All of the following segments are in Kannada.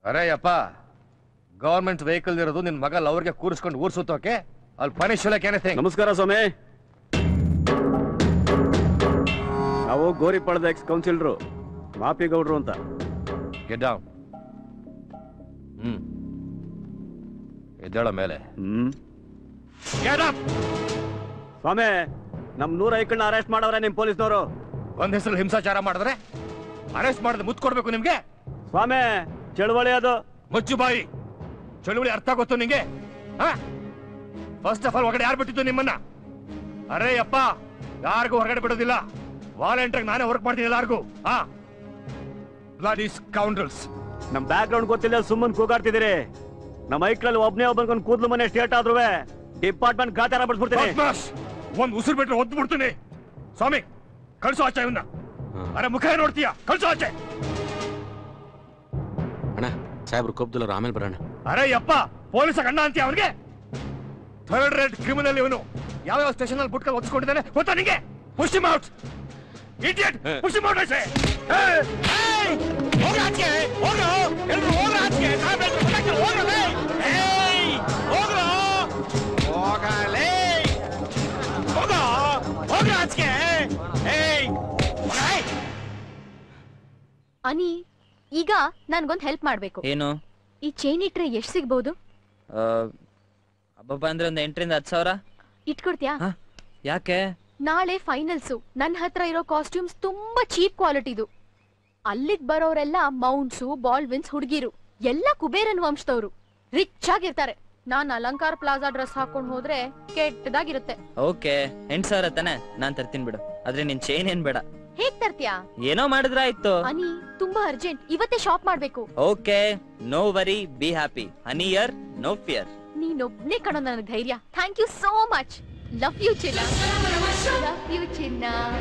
ಅರೆ ಯಪ್ಪ ಗವರ್ಮೆಂಟ್ ವೆಹಿಕಲ್ ಇರೋದು ನಿನ್ ಮಗ ಅವ್ರಿಗೆ ಕೂರಿಸ್ಕೊಂಡು ಊರ್ ಸುತ್ತೋಕೆ ಅಲ್ಲಿ ಪನಿಷ್ ಎನಿಥಿಂಗ್ ನಮಸ್ಕಾರ ಸ್ವಾಮಿ ನಾವು ಗೋರಿಪಾಳದ ಎಕ್ಸ್ ಕೌನ್ಸಿಲರು ಮಾಪಿಗೌಡ್ರು ಅಂತ ಗೆಟ್ ಡೌನ್ ಹ್ಮ್ ಎದ್ದೇಳ ಮೇಲೆ ಹ್ಮ್ Get up! ಸ್ವಾಮಿ ನಮ್ ನೂರ ಐಕಣ್ಣ ಅರೆಸ್ಟ್ ಮಾಡವ್ರೆ ನಿಮ್ ಪೊಲೀಸ್ನವರು ಒಂದ್ ಹೆಸರು ಹಿಂಸಾಚಾರ ಮಾಡಿದ್ರೆ ಅರೆಸ್ಟ್ ಮಾಡಿದ್ರೆ ಮುತ್ ಕೊಡ್ಬೇಕು ನಿಮ್ಗೆ ಸ್ವಾಮಿ ಚಳುವಳಿ ಅದು ಮುಚ್ಚು ಬಾಯಿ ಚಳುವಳಿ ಅರ್ಥ ಗೊತ್ತು ನಿಂಗೆ ಫಸ್ಟ್ ಆಫ್ ಆಲ್ ಹೊರಗಡೆ ಯಾರು ಬಿಟ್ಟಿದ್ದು ನಿಮ್ಮನ್ನ ಅರೆ ಅಪ್ಪ ಯಾರಿಗೂ ಹೊರಗಡೆ ಬಿಡೋದಿಲ್ಲ ವಾಲಂಟಿಯರ್ ನಾನೇ ವರ್ಕ್ ಮಾಡ್ತೀನಿ ಎಲ್ಲಾರ್ಗೂ ಹಾ ಬ್ಲಡಿ ಸ್ಕೌಂಡ್ರಲ್ಸ್ ನಮ್ ಬ್ಯಾಕ್ ಗ್ರೌಂಡ್ ಗೊತ್ತಿಲ್ಲ ಸುಮ್ಮನ್ ಕೂಗಾಡ್ತಿದ್ದೀರಿ ನಮ್ಮ ಐಕ್ಳಲ್ಲಿ ಒಬ್ನೇ ಒಬ್ಬನ್ಕೊಂಡ್ ಕೂದ್ಲು ಮನೆ ಸ್ಟೇಟ್ ಆದ್ರೂ ಡಿಪಾರ್ಟ್ಮೆಂಟ್ ಖಾತೆ ಬಿಡ್ಸ್ಬಿಡ್ತೀನಿ ಬದ್ಮಾಶ್! ಒಂದ್ ಉಸಿರು ಬಿಟ್ರೆ ಒದ್ದು ಬಿಡ್ತೀನಿ ಸ್ವಾಮಿ ಕಳ್ಸು ಆಚೆ ಇವನ್ನ ಅರೆ ಮುಖ ಏನ್ ನೋಡ್ತೀಯ ಕಳ್ಸು ಆಚೆ ಅಣ್ಣ ಸಾಹೇಬ್ರು ಕೋಪದಲ್ಲರು ಆಮೇಲೆ ಬರೋಣ ಅರೆ ಯಪ್ಪ ಪೊಲೀಸ ಗಂಡ ಅಂತೀಯ ಅವನಿಗೆ ಥರ್ಡ್ ರೇಟ್ ಕ್ರಿಮಿನಲ್ ಇವನು ಯಾವ್ಯಾವ ಸ್ಟೇಷನ್ ಅಲ್ಲಿ ಬುಟ್ಕಲ್ ಒತ್ಸ್ಕೊಂಡಿದ್ದಾನೆ ಗೊತ್ತಾ ನಿಂಗೆ push out idiot push out ಐಸೆ ಅನಿ ಈಗ ನನ್ಗೊಂದ್ ಹೆಲ್ಪ್ ಮಾಡ್ಬೇಕು ಏನು ಈ ಚೈನ್ ಇಟ್ರೆ ಎಷ್ಟ್ ಸಿಗ್ಬೋದು ಆ, ಅಬ್ಬಬ್ಬ ಅಂದ್ರೆ ಒಂದು ಎಂಟರಿಂದ ಹತ್ತು ಸಾವಿರ ಇಟ್ಕೊಡ್ತೀಯಾ ಹಾ? ಯಾಕೆ ನಾಳೆ ಫೈನಲ್ಸು ನನ್ ಹತ್ರ ಇರೋ ಕಾಸ್ಟ್ಯೂಮ್ಸ್ ತುಂಬಾ ಚೀಪ್ ಕ್ವಾಲಿಟಿದು ಅಲ್ಲಿಗ್ ಬರೋರೆಲ್ಲ ಮೌಂಟ್ಸು ಬಾಲ್ವಿನ್ಸ್ ಹುಡುಗಿರು ಎಲ್ಲ ಕುಬೇರನ್ ವಂಶದವ್ರು ರಿಚ್ ಆಗಿರ್ತಾರೆ ನಾನ್ ಅಲಂಕಾರ ಪ್ಲಾಜಾ ಡ್ರೆಸ್ ಹಾಕೊಂಡ್ ಹೋದ್ರೆ ಕೆಟ್ಟದಾಗಿರುತ್ತೆ ಓಕೆ ಎಂಟು ಸಾವಿರ ತಾನೆ ನಾನ್ ತರ್ತೀನಿ ಬಿಡು ಆದ್ರೆ ನಿನ್ ಚೈನ್ ಏನ್ ಬೇಡ ಹೇಗ್ ತರ್ತೀಯಾ ಏನೋ ಮಾಡಿದ್ರ ಆಯ್ತು ಅನಿ ತುಂಬಾ ಅರ್ಜೆಂಟ್ ಇವತ್ತೇ ಶಾಪ್ ಮಾಡ್ಬೇಕು okay no worry be happy honey year no fear ನೀನೊಬ್ನೇ ಕಣೋ ನನಗ್ ಧೈರ್ಯ thank you so much love you ಚಿನ್ನ ಲವ್ ಯು ಚಿನ್ನ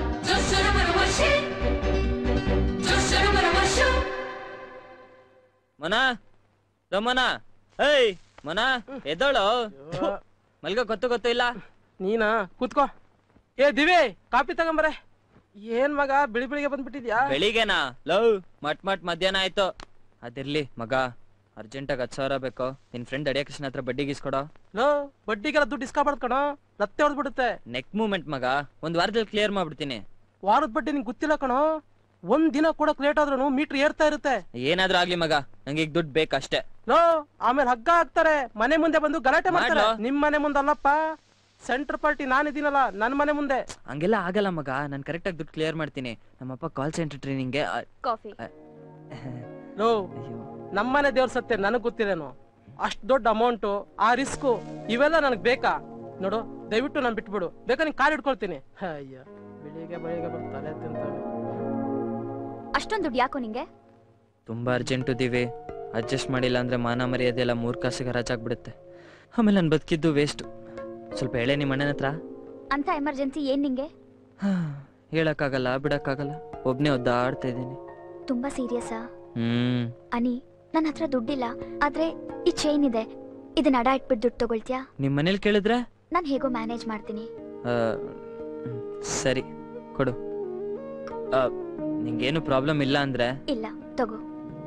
ಮನ ರಮನ ಏಯ್ ಮನ ಎದ್ದೋಳು ಮಲ್ಗ ಗೊತ್ತು ಗೊತ್ತು ಇಲ್ಲ ನೀನಾ ಕೂತ್ಕೋ ಏ ದಿವಿ ಕಾಪಿ ತಗೊಂಬರೆ ಏನ್ ಮಗ ಬಿಳಿ ಬಿಳಿಗೆ ಬಂದ್ಬಿಟ್ಟಿದ್ಯಾ ಬೆಳಿಗ್ಗೆನಾ ಲವ್ ಮಟ್ ಮಟ್ ಮಧ್ಯಾಹ್ನ ಆಯ್ತು ಅದಿರ್ಲಿ ಮಗ ಅರ್ಜೆಂಟಾಗಿ ಹತ್ತು ಸಾವಿರ ಬೇಕು ನಿನ್ ಫ್ರೆಂಡ್ ಅಡಿಯ ಕೃಷ್ಣ ಹತ್ರ ಬಡ್ಡಿ ಗೀಸ್ಕೊಡೋ ಲೋ ಬಡ್ಡಿಗೆಲ್ಲ ದುಡ್ಡು ಇಸ್ಕೊಬಾರ್ದು ಕಣೋ ರತ್ತೆ ಹೊಡೆದ್ಬಿಡುತ್ತೆ ನೆಕ್ ಮೂಮೆಂಟ್ ಮಗ ಒಂದ್ ವಾರದಲ್ಲಿ ಕ್ಲಿಯರ್ ಮಾಡ್ಬಿಡ್ತೀನಿ ವಾರದ ಬಡ್ಡಿ ನಿಂಗೆ ಗೊತ್ತಿಲ್ಲ ಕಣೋ ಒಂದ್ ದಿನ ಕೊಡಕ್ ಲೇಟ್ ಆದ್ರೂ ಮೀಟರ್ ಏರ್ತಾ ಇರುತ್ತೆ ಏನಾದ್ರೂ ಆಗ್ಲಿ ಮಗ ನಂಗೆ ಈಗ ದುಡ್ಡು ಬೇಕಷ್ಟೇ ಲೋ ಆಮೇಲೆ ಹಗ್ಗ ಹಾಕ್ತಾರೆ ಮನೆ ಮುಂದೆ ಬಂದು ಗಲಾಟೆ ಮಾಡ್ತಾರೆ ಮಾಡ್ಲೋ? ನಿಮ್ ಮನೆ ಮುಂದೆ ಅಲ್ಲಪ್ಪ ಸೆಂಟ್ರ್ ಪಾರ್ಟಿ ನಾನಿದ್ದೀನಲ್ಲ ನನ್ ಮನೆ ಮುಂದೆ ಹಂಗೆಲ್ಲ ಆಗಲ್ಲ ಮಗ ನಾನು ಕರೆಕ್ಟಾಗಿ ದುಡ್ಡು ಕ್ಲಿಯರ್ ಮಾಡ್ತೀನಿ ನಮ್ಮಪ್ಪ ಕಾಲ್ ಸೆಂಟರ್ ಟ್ರೈನಿಂಗ್ಗೆ ಕಾಫಿ ಲೋ ನಮ್ಮನೆ ದೇವ್ರ ಸತ್ಯ ನನಗ್ ಗೊತ್ತಿದೇನು ಅಷ್ಟ್ ದೊಡ್ಡ ಅಮೌಂಟು ಆ ರಿಸ್ಕು ಇವೆಲ್ಲ ನನಗ್ ಬೇಕಾ ನೋಡು ದಯವಿಟ್ಟು ನಾನು ಬಿಟ್ಬಿಡು ಬೇಕಾ ನಿನ್ ಕಾಲ್ ಇಟ್ಕೊಳ್ತೀನಿ ಅಯ್ಯ ಬೆಳಿಗ್ಗೆ ಬೆಳಿಗ್ಗೆ ಬಂದು ತಲೆ ತಿಂತಾವೆ ಅಷ್ಟೊಂದ್ ದುಡ್ಡು ಯಾಕೋ ನಿಂಗೆ ತುಂಬಾ ಅರ್ಜೆಂಟ್ ಇದೀವಿ ಅಡ್ಜಸ್ಟ್ ಮಾಡಿಲ್ಲ ಅಂದ್ರೆ ಮಾನ ಮರ್ಯಾದೆ ಎಲ್ಲ ಮೂರ್ ಕಾಸಿಗೆ ಹರಾಜಾಗ್ಬಿಡುತ್ತೆ ಆಮೇಲೆ ನಾನು ಬದುಕಿದ್ದು ವೇಸ್ಟ್ ಸ್ವಲ್ಪ ಹೇಳೆ ನಿಮ್ಮ ಅಣ್ಣನ ಹತ್ರ ಅಂತ ಎಮರ್ಜೆನ್ಸಿ ಏನ್ ನಿಂಗೆ ಹೇಳಕ್ಕಾಗಲ್ಲ ಬಿಡಕ್ಕಾಗಲ್ಲ ಒಬ್ನೇ ಒದ್ದಾಡ್ತಾ ಇದ್ದೀನಿ ತುಂಬಾ ಸೀರಿಯಸ್ಸಾ ಹ್ಮ್ ಅನಿ ನನ್ನ ಹತ್ರ ದುಡ್ಡಿಲ್ಲ ಆದ್ರೆ ಈ ಚೈನ್ ಇದೆ ಇದನ್ನ ಅಡ ಇಟ್ಬಿಟ್ಟು ದುಡ್ಡು ತಗೊಳ್ತೀಯಾ ನಿಮ್ ಮನೇಲಿ ಕೇಳಿದ್ರೆ ನಾನು ಹೇಗೋ ಮ್ಯಾನೇಜ್ ಮಾಡ್ತೀನಿ ಆ, ಹ್ಮ್, ಸರಿ ಕೊಡು ಆ, ನಿಂಗೇನು ಪ್ರಾಬ್ಲಮ್ ಇಲ್ಲ ಅಂದ್ರೆ ಇಲ್ಲ ತಗೋ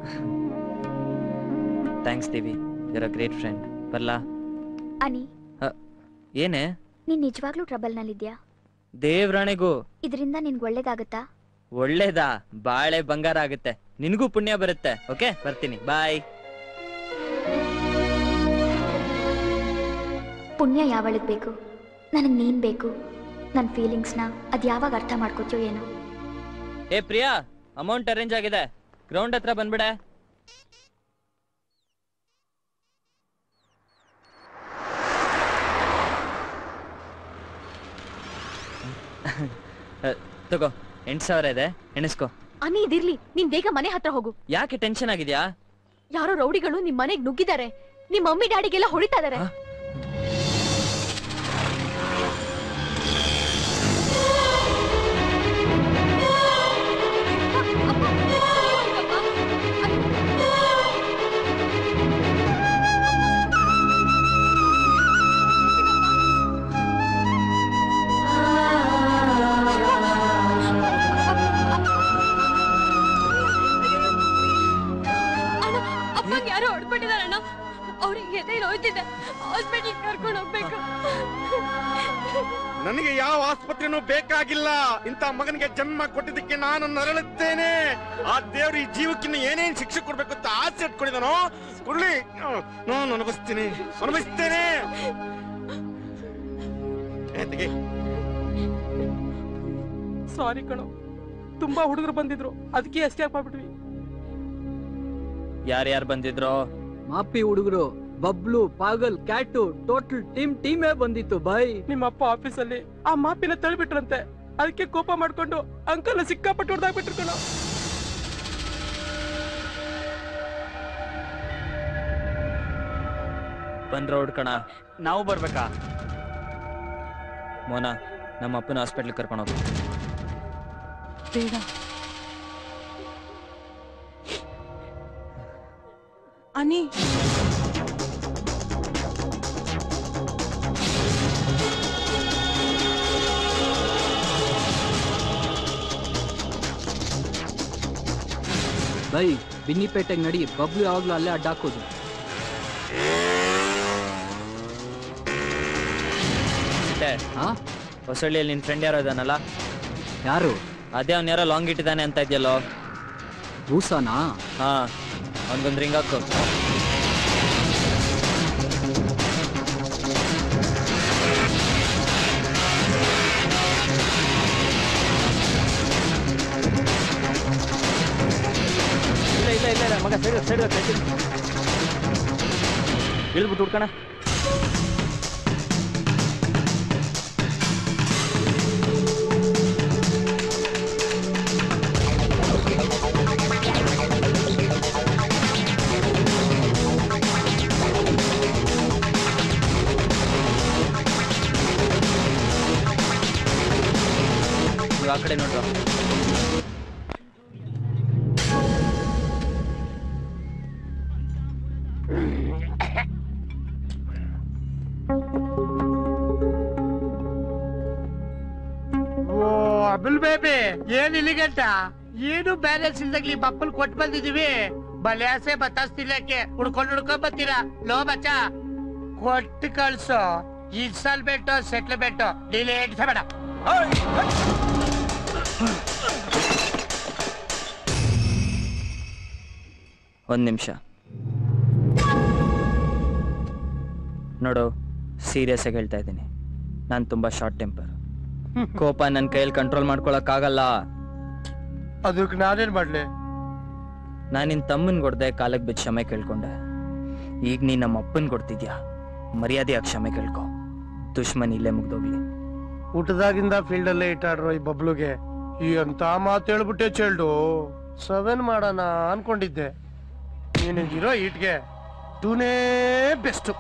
thanks Devi you're a great friend ಬರ್ಲಾ ಅನಿ ಏನೇ ನೀನ್ ನಿಜವಾಗ್ಲೂ ಟ್ರಬಲ್ ನಲ್ಲಿದ್ಯಾ ದೇವ್ರಾಣೆಗೂ ಇದರಿಂದ ನಿನ್ಗೆ ಒಳ್ಳೇದಾಗತ್ತಾ ಒಳ್ಳೇದಾ ಬಾಳೆ ಬಂಗಾರ ಆಗುತ್ತೆ ನಿನಗೂ ಪುಣ್ಯ ಬರುತ್ತೆ ಓಕೆ ಬರ್ತೀನಿ ಬಾಯ್ ಪುಣ್ಯ ಯಾವಳಿಗ್ ಬೇಕು ನನಗ್ ನೀನ್ ಬೇಕು ನನ್ನ ಫೀಲಿಂಗ್ಸ್ನ ಅದ್ ಯಾವಾಗ ಅರ್ಥ ಮಾಡ್ಕೋತೀಯೋ ಏನೋ ಏ ಪ್ರಿಯಾ ಅಮೌಂಟ್ ಅರೇಂಜ್ ಆಗಿದೆ ಗ್ರೌಂಡ್ ಹತ್ರ ಬಂದ್ಬಿಡೆ ಅ, ತಗೋ ಎಂಟು ಸಾವಿರ ಇದೆ ಎಣಿಸ್ಕೋ ಅನಿ ಇದಿರ್ಲಿ ನೀನ್ ಬೇಗ ಮನೆ ಹತ್ರ ಹೋಗು ಯಾಕೆ ಟೆನ್ಷನ್ ಆಗಿದ್ಯಾ ಯಾರೋ ರೌಡಿಗಳು ನಿಮ್ ಮನೆಗ್ ನುಗ್ಗಿದ್ದಾರೆ ನಿಮ್ ಮಮ್ಮಿ ಡ್ಯಾಡಿಗೆಲ್ಲ ಹೊಡಿತಾ ಇದಾರೆ ಆ? ಅಣ್ಣ, ಅಪ್ಪಂಗ್ ಯಾರೋ ಹೊಡ್ಬಿಟ್ಟಿದಾರಣ್ಣ ಅವ್ರಿಗೆ ಎದೆ ಹೋಯ್ತಿದೆ ಹಾಸ್ಪಿಟಲ್ ಕರ್ಕೊಂಡು ಹೋಗ್ಬೇಕು ನನಗೆ ಯಾವ ಆಸ್ಪತ್ರೆನೂ ಬೇಕಾಗಿಲ್ಲ ಇಂಥ ಮಗನಿಗೆ ಜನ್ಮ ಕೊಟ್ಟಿದ್ದಕ್ಕೆ ನಾನು ನರಳುತ್ತೇನೆ ಆ ದೇವ್ರು ಈ ಜೀವಕ್ಕಿನ್ನ ಏನೇನ್ ಶಿಕ್ಷೆ ಕೊಡ್ಬೇಕು ಅಂತ ಆಸೆ ಇಟ್ಕೊಂಡಿದ್ದಾನೋ ಕೊಡ್ಲಿ ನಾನು ಅನುಭವಿಸ್ತೀನಿ ಅನುಭವಿಸ್ತೇನೆ ಏ, ತೆಗಿ. ಸಾರಿ ಕಣೋ ತುಂಬಾ ಹುಡುಗರು ಬಂದಿದ್ರು ಅದಕ್ಕೆ ಎಸ್ಕೇಪ್ ಆಗ್ಬಿಟ್ವಿ ಯಾರ್ಯಾರು ಬಂದಿದ್ರು ಮಾಪಿ ಹುಡುಗರು ಬಬ್ಲು ಪಾಗಲ್ ಕ್ಯಾಟು ಟೋಟಲ್ ಟೀಮ್ ಟೀಮೇ ಬಂದಿತ್ತು ಬಾಯ್ ನಿಮ್ಮ ಅಪ್ಪ ಆಫೀಸಲ್ಲಿ ಆ ಮಾಪಿನ ತಳ್ಬಿಟ್ರಂತೆ ಅದಕ್ಕೆ ಕೋಪ ಮಾಡ್ಕೊಂಡು ಅಂಕಲ್ ಸಿಕ್ಕಾಪಟ್ಟು ಹೊಡೆದಾಗ್ಬಿಟ್ರು ಕಣೋ ಬಂದ್ರ ಹುಡ್ಕಣ ನಾವು ಬರ್ಬೇಕಾ ಮೋನ ನಮ್ಮ ಅಪ್ಪನ ಹಾಸ್ಪಿಟ್ಲ್ ಕರ್ಕೊಂಡು ಹೋಗಿ ಬೇಡ ಅನಿ ಬೈ ಬಿನ್ನಿಪೇಟೆಗೆ ನಡಿ ಬಬ್ಲು ಯಾವಾಗ್ಲೂ ಅಲ್ಲೇ ಅಡ್ಡಾಕೋದು ಹಾ ಹೊಸಳ್ಳಿಯಲ್ಲಿ ನಿನ್ ಫ್ರೆಂಡ್ ಯಾರೋ ಇದಾನಲ್ಲ ಯಾರು ಅದೇ ಅವ್ನ ಯಾರೋ ಲಾಂಗ್ ಇಟ್ಟಿದ್ದಾನೆ ಅಂತ ಇದೆಯಲ್ಲೋ ಭೂಸಾನಾ ಹಾ ಅವನ್ಗೊಂದು ರಿಂಗ್ ಹಾಕು ಇಲ್ಲ ಇಲ್ಲ ಇಲ್ಲ ಇಲ್ಲ ಮಗ ಸೈಡ್ ಸೈಡ್ ಇಳಿದ್ಬಿಟ್ಟು ಹುಡ್ಕಣ ನೀವು ಆ ಕಡೆ ನೋಡ್ರ ಓ ಅಬುಲ್ ಬೇಬಿ ಏನ್ ಇಲ್ಲಿಗಂಟ ಏನು ಬ್ಯಾಲೆನ್ಸ್ ಇಲ್ದಾಗ ಈ ಬಪ್ಪಲ್ ಕೊಟ್ಟು ಬಂದಿದೀವಿ ಬಲ್ಯಾಸೆ ಬತ್ತಾಸ್ತಿಲ್ಲಕ್ಕೆ ಹುಡ್ಕೊಂಡ್ ಹುಡ್ಕೊಂಡ್ ಬರ್ತೀರಾ ಲೋ ಬಚ್ಚ ಕೊಟ್ಟು ಕಳ್ಸು ಇನ್ಸ್ಟಾಲ್ಮೆಂಟ್ ಸೆಟ್ಲ್ಮೆಂಟ್ ಡಿಲೇಟ್ ಬೇಡ ಒಂದು ನಿಮಿಷ ನೋಡು ಸೀರಿಯಸ್ ಆಗಿ ಹೇಳ್ತಾ ಇದ್ದೀನಿ ನಾನು ತುಂಬಾ ಶಾರ್ಟ್ ಟೆಂಪರ್ ಕೋಪ ನನ್ನ ಕೈಯಲ್ಲಿ ಕಂಟ್ರೋಲ್ ಮಾಡ್ಕೊಳಕ್ಕಾಗಲ್ಲ ಅದಕ್ಕೆ ನಾನೇನ್ ಮಾಡ್ಲಿ ನಾನು ನಿನ್ನ ತಮ್ಮನ್ ಕೊಡ್ದೆ ಕಾಲಕ್ಕೆ ಬಿದ್ದು ಕ್ಷಮೆ ಕೇಳ್ಕೊಂಡೆ ಈಗ ನೀನ್ ನಮ್ಮ ಅಪ್ಪನ್ ಕೊಡ್ತಿದ್ಯಾ ಮರ್ಯಾದೆಯಾಗಿ ಕ್ಷಮೆ ಕೇಳ್ಕೊ ದುಶ್ಮನ್ ಇಲ್ಲೇ ಮುಗ್ದೋಗ್ಲಿ ಊಟದಾಗಿಂದ ಫೀಲ್ಡ್ ಅಲ್ಲೇ ಇಟ್ಟಾಡ್ರು ಈ ಬಬ್ಲುಗೆ ಈ ಅಂತ ಮಾತು ಹೇಳ್ಬಿಟ್ಟೆ ಚೇಳ್ಡು ಸೆವೆನ್ ಮಾಡೋಣ ಅನ್ಕೊಂಡಿದ್ದೆ ನಿನಗಿರೋ ಈಟ್ಗೆ ಟೂನೇ ಬೆಸ್ಟ್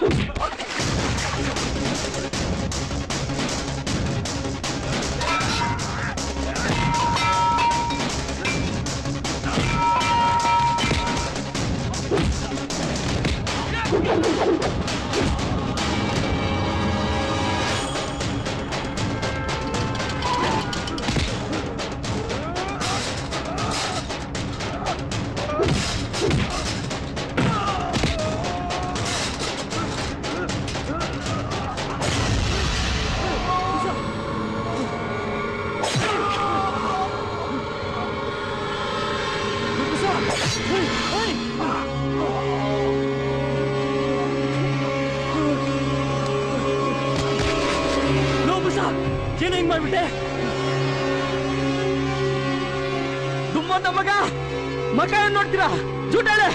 ಲೋ ಬುಸ ಏನ ಹಿಂಗ್ ಮಾಡ್ಬಿಟ್ಟೆ ದುಮ್ಮಂತ ಮಗ ಮಗ ಏನ್ ನೋಡ್ತೀರಾ ಜೂಟಾಳೆ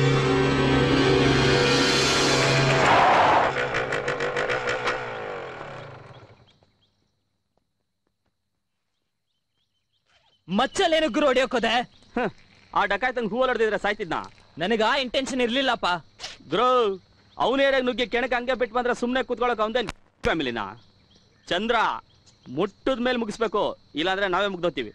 ಮಚ್ಚಲ್ಲೇನು ಗುರು ಹೊಡಿಯೋಕೋದೆ ಆ ಡಕಾಯ್ತಂಗ್ ಹೂವಲ್ ಹೊಡೆದಿದ್ರೆ ಸಾಯ್ತಿದ್ನ ನನಗ ಆ ಇಂಟೆನ್ಷನ್ ಇರ್ಲಿಲ್ಲಪ್ಪ ಗ್ರೋ ಅವನ ಏರಿಯಾಗ ನುಗ್ಗಿ ಕೆಣಕ್ ಹಂಗೆ ಬಿಟ್ಟು ಬಂದ್ರೆ ಸುಮ್ಮನೆ ಕೂತ್ಕೊಳಕ್ ಅವನ್ದೇನ್ ಫ್ಯಾಮಿಲಿನ ಚಂದ್ರ ಮುಟ್ಟದ ಮೇಲೆ ಮುಗಿಸ್ಬೇಕು ಇಲ್ಲಾಂದ್ರೆ ನಾವೇ ಮುಗ್ದೋತೀವಿ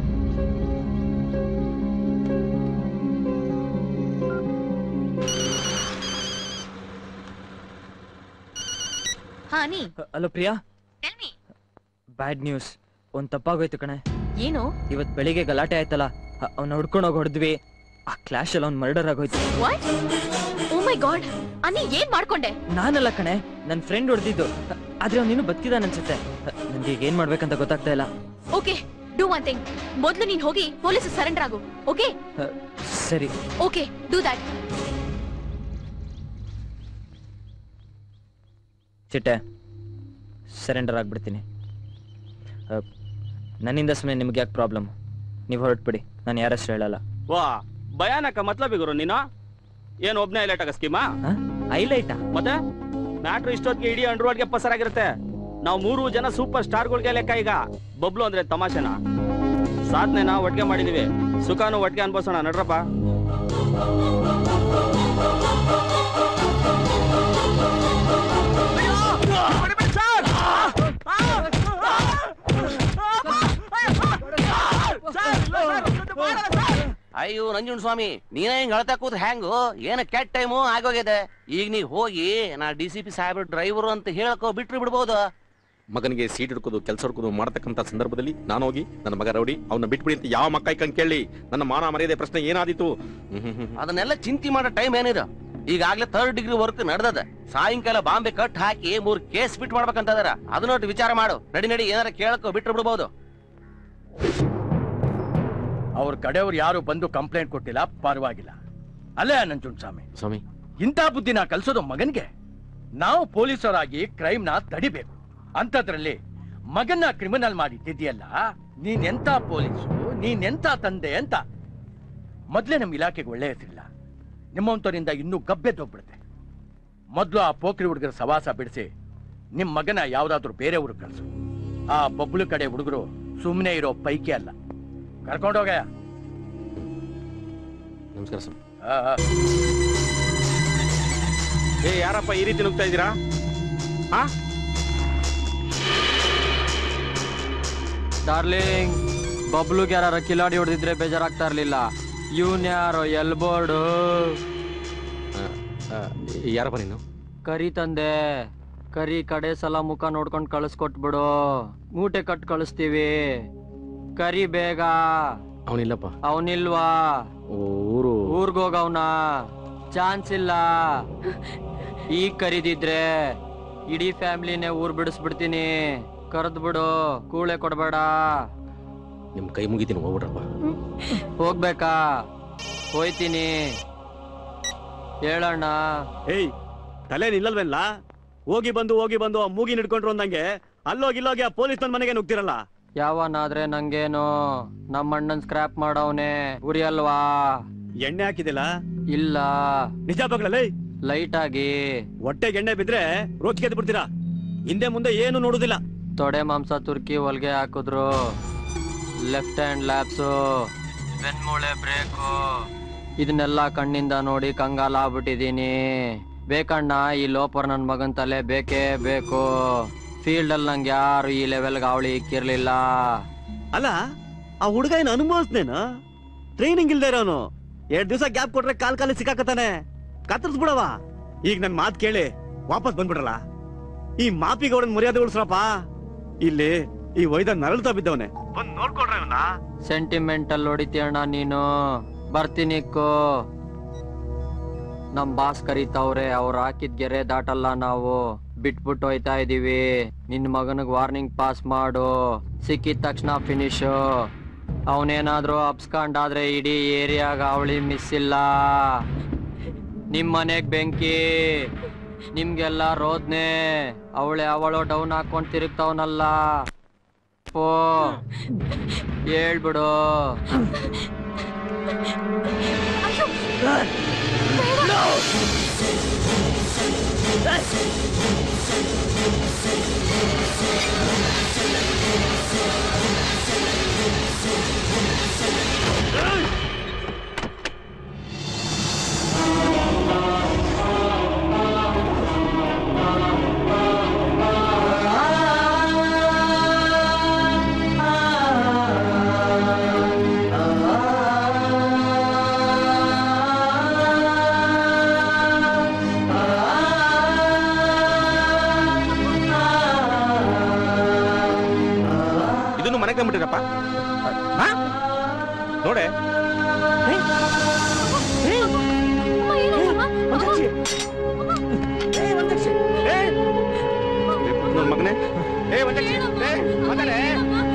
ಹಾ ನೀ ಹಲೋ ಪ್ರಿಯಾ ಬ್ಯಾಡ್ ನ್ಯೂಸ್ ಒಂದ್ ತಪ್ಪಾಗೋಯ್ತು ಕಣೆ ಏನು ಇವತ್ ಬೆಳಿಗ್ಗೆ ಗಲಾಟೆ ಆಯ್ತಲ್ಲ ಅವ್ನ ಹುಡ್ಕೊಂಡು ಹೋಗಿ ಹೊಡೆದ್ವಿ ಆ ಕ್ಲಾಶ್ ಅಲ್ಲಿ ಅವ್ನ್ ಮರ್ಡರ್ ಆಗೋಯ್ತು ವಾಟ್ ಓ ಮೈ ಗಾಡ್ ಅನ್ನಿ ಏನ್ ಮಾಡ್ಕೊಂಡೆ ನಾನಲ್ಲ ಕಣೆ ನನ್ ಫ್ರೆಂಡ್ ಹೊಡೆದಿದ್ದು ಆದ್ರೆ ಅವ್ನು ಇನ್ನೂ ಬದುಕಿದಾನ ಅನ್ಸುತ್ತೆ ನನ್ಗೆ ಈಗ ಏನ್ ಮಾಡ್ಬೇಕಂತ ಗೊತ್ತಾಗ್ತಾ ಇಲ್ಲ ಓಕೆ ಡೂ ಒನ್ ಥಿಂಗ್ ಮೊದ್ಲು ನೀನ್ ಹೋಗಿ ಪೊಲೀಸ್ ಸರೆಂಡರ್ ಆಗು ಓಕೆ ಅ, ಸರಿ ಓಕೆ ಡೂ ದ್ಯಾಟ್ ಚಿಟ್ಟೆ ಸರೆಂಡರ್ ಆಗ್ಬಿಡ್ತೀನಿ ಅ, ನನ್ನಿಂದ ಸುಮ್ಮನೆ ನಿಮ್ಗೆ ಯಾಕೆ ಪ್ರಾಬ್ಲಮ್ ನೀವು ಹೊರಟ್ಬಿಡಿ ನಾನು ಯಾರಷ್ಟು ಹೇಳಲ್ಲ ವಾ ಭಯಾನಕ ಮತ್ಲಬಿ ಗುರು ನೀನು ಏನ್ ಒಬ್ನೇ ಹೈಲೈಟ್ ಆಗ ಸ್ಕೀಮಾ ಹೈಲೈಟಾ ಮತ್ತೆ ಮ್ಯಾಟ್ರು ಇಷ್ಟೊತ್ತಿಗೆ ಇಡೀ ಅಂಡರ್ವರ್ಡ್ಗೆ ಪಸರಾಗಿರುತ್ತೆ ನಾವು ಮೂರು ಜನ ಸೂಪರ್ ಸ್ಟಾರ್ಗಳಿಗೆ ಲೆಕ್ಕ ಈಗ ಬಬ್ಲು ಅಂದ್ರೆ ತಮಾಷೆನ ಸಾಧನೆನ ಒಟ್ಟಿಗೆ ಮಾಡಿದೀವಿ ಸುಖಾನು ಒಟ್ಟಿಗೆ ಅನ್ಭವಿಸೋಣ ನಡ್ರಪ್ಪ ಅಯ್ಯೋ ನಂಜುಂಡ ಸ್ವಾಮಿ ನೀನೇ ಹಿಂಗ್ ಹೇಳ್ತಾ ಕೂತ್ ಹ್ಯಾಂಗು ಏನ ಕೆಟ್ಟ ಟೈಮು ಆಗೋಗಿದೆ ಈಗ ನೀ ಹೋಗಿ ನಾ ಡಿ ಸಿ ಪಿ ಸಾಹೇಬ್ರ ಡ್ರೈವರ್ ಅಂತ ಹೇಳಕೋ ಬಿಟ್ರು ಬಿಡ್ಬೋದು ಮಗನಿಗೆ ಸೀಟ್ ಹಿಡ್ಕೋದು ಕೆಲಸ ಹುಡ್ಕೋದು ಮಾಡತಕ್ಕಂತ ಸಂದರ್ಭದಲ್ಲಿ ನಾನು ಹೋಗಿ ನನ್ನ ಮಗ ರೌಡಿ ಅವನ್ನ ಬಿಟ್ಬಿಡಿ ಅಂತ ಯಾವ ಮಕ್ಕ ಕಣ್ ಕೇಳಿ ನನ್ನ ಮಾನ ಮರ್ಯಾದೆ ಪ್ರಶ್ನೆ ಏನಾದಿತ್ತು ಅದನ್ನೆಲ್ಲ ಚಿಂತೆ ಮಾಡೋ ಟೈಮ್ ಏನಿದೆ ಈಗಾಗ್ಲೇ ಥರ್ಡ್ ಡಿಗ್ರಿ ವರ್ಕ್ ನಡೆದದ ಸಾಯಂಕಾಲ ಬಾಂಬೆ ಕಟ್ ಹಾಕಿ ಮೂರ್ ಕೇಸ್ ಬಿಟ್ ಮಾಡ್ಬೇಕಂತದಾರ ಅದನ್ನೊಟ್ಟು ವಿಚಾರ ಮಾಡು ನಡಿ ನಡಿ ಏನಾರ ಕೇಳಕೋ ಬಿಟ್ರು ಬಿಡ್ಬೋದು ಅವ್ರ ಕಡೆಯವ್ರು ಯಾರು ಬಂದು ಕಂಪ್ಲೇಂಟ್ ಕೊಟ್ಟಿಲ್ಲ ಪರವಾಗಿಲ್ಲ ಅಲ್ಲೇ ನಂಜುಂಡ್ ಸ್ವಾಮಿ ಸ್ವಾಮಿ ಇಂಥ ಬುದ್ಧಿನ ಕಲ್ಸೋದು ಮಗನ್ಗೆ ನಾವು ಪೊಲೀಸರಾಗಿ ಕ್ರೈಮ್ ನ ತಡಿಬೇಕು ಅಂತದ್ರಲ್ಲಿ ಮಗನ್ನ ಕ್ರಿಮಿನಲ್ ಮಾಡಿದ್ದಿದೆಯಲ್ಲ ನೀನೆಂತ ಪೊಲೀಸು ನೀನೆಂತ ತಂದೆ ಅಂತ ಮೊದ್ಲೇ ನಮ್ ಇಲಾಖೆಗೆ ಒಳ್ಳೆ ಹೆಸರಿಲ್ಲ ನಿಮ್ಮಂತವರಿಂದ ಇನ್ನೂ ಗಬ್ಬೆದ್ದೋಗ್ಬಿಡುತ್ತೆ ಮೊದ್ಲು ಆ ಪೋಖ್ರಿ ಹುಡುಗರ ಸವಾಸ ಬಿಡಿಸಿ ನಿಮ್ ಮಗನ ಯಾವ್ದಾದ್ರು ಬೇರೆ ಊರಿಗೆ ಕಳ್ಸು ಆ ಬಬ್ಲು ಕಡೆ ಹುಡುಗರು ಸುಮ್ಮನೆ ಇರೋ ಪೈಕಿ ಅಲ್ಲ ಕರ್ಕೊಂಡೋಗಯ್ಯ ನಮಸ್ಕಾರ ಸ್ವಾಮಿ ಆ, ಆ. ಏ ಯಾರಪ್ಪ ಈ ರೀತಿ ನುಗ್ತಾ ಇದ್ದೀರಾ ಹಾ ಡಾರ್ಲಿಂಗ್ ಬಬ್ಲುಗೆ ಯಾರ ಕಿಲಾಡಿ ಹೊಡೆದಿದ್ರೆ ಬೇಜಾರಾಗ್ತಾ ಇರ್ಲಿಲ್ಲ ಇವನ್ ಯಾರೋ ಎಲ್ಬೋರ್ಡು ಯಾರಪ್ಪ ನೀನು ಕರಿ ತಂದೆ ಕರಿ ಕಡೆ ಸಲ ಮುಖ ನೋಡ್ಕೊಂಡ್ ಕಳಿಸ್ಕೊಟ್ಬಿಡು ಮೂಟೆ ಕಟ್ ಕಳಿಸ್ತೀವಿ ಕರಿ ಬೇಗ ಅವನಿಲ್ಲಪ್ಪ ಅವನಿಲ್ವಾ ಊರು ಊರ್ಗೋಗವ್ನ ಚಾನ್ಸ್ ಇಲ್ಲ ಈಗ ಕರೀದಿದ್ರೆ ಇಡೀ ಫ್ಯಾಮಿಲಿನೇ ಊರ್ ಬಿಡಿಸ್ಬಿಡ್ತೀನಿ ಕರೆದ್ ಬಿಡು ಕೂಳೆ ಕೊಡ್ಬೇಡ ನಿಮ್ ಕೈ ಮುಗಿತೀನಿ ಹೋಗ್ಬಿಡ್ರಪ್ಪ ಹೋಗ್ಬೇಕಾ ಹೋಯ್ತೀನಿ ಹೇಳಣ್ಣ ಏಯ್ ತಲೆ ನಿಲ್ಲಲ್ವೇನ್ಲ ಹೋಗಿ ಬಂದು ಹೋಗಿ ಬಂದು ಆ ಮೂಗಿ ಹಿಡ್ಕೊಂಡ್ರು ಅಂದಂಗೆ ಅಲ್ಲೋಗಿ ಇಲ್ಲೋಗಿ ಆ ಪೊಲೀಸ್ ನನ್ನ ಮನೆಗೆ ನುಗ್ತಿರಲ್ಲ ಯಾವನಾದ್ರೆ ನಂಗೇನು ನಮ್ಮ ಅಣ್ಣನ್ ಸ್ಕ್ರಾಪ್ ಮಾಡವ್ನೆ ಉರಿಯಲ್ವಾ ಎಣ್ಣೆ ಹಾಕಿದಿಲ್ಲ ಇಲ್ಲ ನಿಜ ಬಗ್ಲೇ ಲೈಟ್ ಆಗಿ ಹೊಟ್ಟೆಗೆ ಎಣ್ಣೆ ಬಿದ್ರೆ ರೋಚಿಗೆ ಬಿಡ್ತೀರಾ ಹಿಂದೆ ಮುಂದೆ ಏನು ನೋಡುದಿಲ್ಲ ತೊಡೆ ಮಾಂಸ ತುರ್ಕಿ ಹೊಲ್ಗೆ ಹಾಕಿದ್ರು ಲೆಫ್ಟ್ ಹ್ಯಾಂಡ್ ಲ್ಯಾಬ್ಸು ಬೆನ್ಮೂಳೆ ಬ್ರೇಕು ಇದನ್ನೆಲ್ಲ ಕಣ್ಣಿಂದ ನೋಡಿ ಕಂಗಾಲ ಆಗ್ಬಿಟ್ಟಿದೀನಿ ಬೇಕಣ್ಣ ಈ ಲೋಪರ್ ನನ್ ಮಗನ್ ತಲೆ ಬೇಕೇ ಬೇಕು ಫೀಲ್ಡ್ ಅಲ್ಲಿ ನಂಗೆ ಯಾರು ಈ ಲೆವೆಲ್ಗೆ ಅವಳಿ ಇಕ್ಕಿರ್ಲಿಲ್ಲ ಅಲ್ಲ ಆ ಹುಡುಗ ಏನು ಅನುಭವಿಸ್ನೇನು ಟ್ರೈನಿಂಗ್ ಇಲ್ದೇ ಇರೋನು ಎರಡ್ ದಿವಸ ಗ್ಯಾಪ್ ಕೊಟ್ರೆ ಕಾಲ್ ಕಾಲಿ ಸಿಕ್ಕಾಕತಾನೆ ಕತ್ತರಿಸ್ಬಿಡವ ಈಗ ನನ್ ಮಾತ್ ಕೇಳಿ ವಾಪಸ್ ಬಂದ್ಬಿಡ್ರಲ್ಲ ಈ ಮಾಪಿಗೌಡನ್ ಮರ್ಯಾದೆ ಉಳಿಸ್ರಪ್ಪ ಇಲ್ಲಿ ಈ ವೈದ ನರಳ್ತಾ ಬಿದ್ದವನೆ ಬಂದ್ ನೋಡ್ಕೊಡ್ರಿ ಅವನ್ನ ಸೆಂಟಿಮೆಂಟಲ್ ಹೊಡಿತೀಯಣ್ಣ ನೀನು ಬರ್ತೀನಿಕ್ಕು ನಮ್ ಬಾಸ್ ಕರೀತಾವ್ರೆ ಅವ್ರು ಹಾಕಿದ್ ಗೆರೆ ದಾಟಲ್ಲ ನಾವು ಬಿಟ್ಬಿಟ್ಟು ಹೋಯ್ತಾ ಇದೀವಿ ನಿನ್ ಮಗನಿಗೆ ವಾರ್ನಿಂಗ್ ಪಾಸ್ ಮಾಡು ಸಿಕ್ಕಿದ ತಕ್ಷಣ ಫಿನಿಶು ಅವನೇನಾದ್ರೂ ಅಪ್ಸ್ಕೊಂಡಾದ್ರೆ ಇಡೀ ಏರಿಯಾಗ ಅವಳಿ ಮಿಸ್ ಇಲ್ಲ ನಿಮ್ ಮನೆಗ್ ಬೆಂಕಿ ನಿಮ್ಗೆಲ್ಲ ರೋದ್ನೆ ಅವಳೆ ಅವಳು ಡೌನ್ ಹಾಕೊಂಡ್ ತಿರುಗ್ತಾವನಲ್ಲ ಓ ಹೇಳ್ಬಿಡು ಇದನ್ನು ಮನೆಗೆ ತಂದ್ಬಿಟ್ಟಿರಪ್ಪ ನೋಡೆ ಮಗನೇ ಏ ಒಂದಕ್ಷಿ ಏ ಮಾತಾಡೆ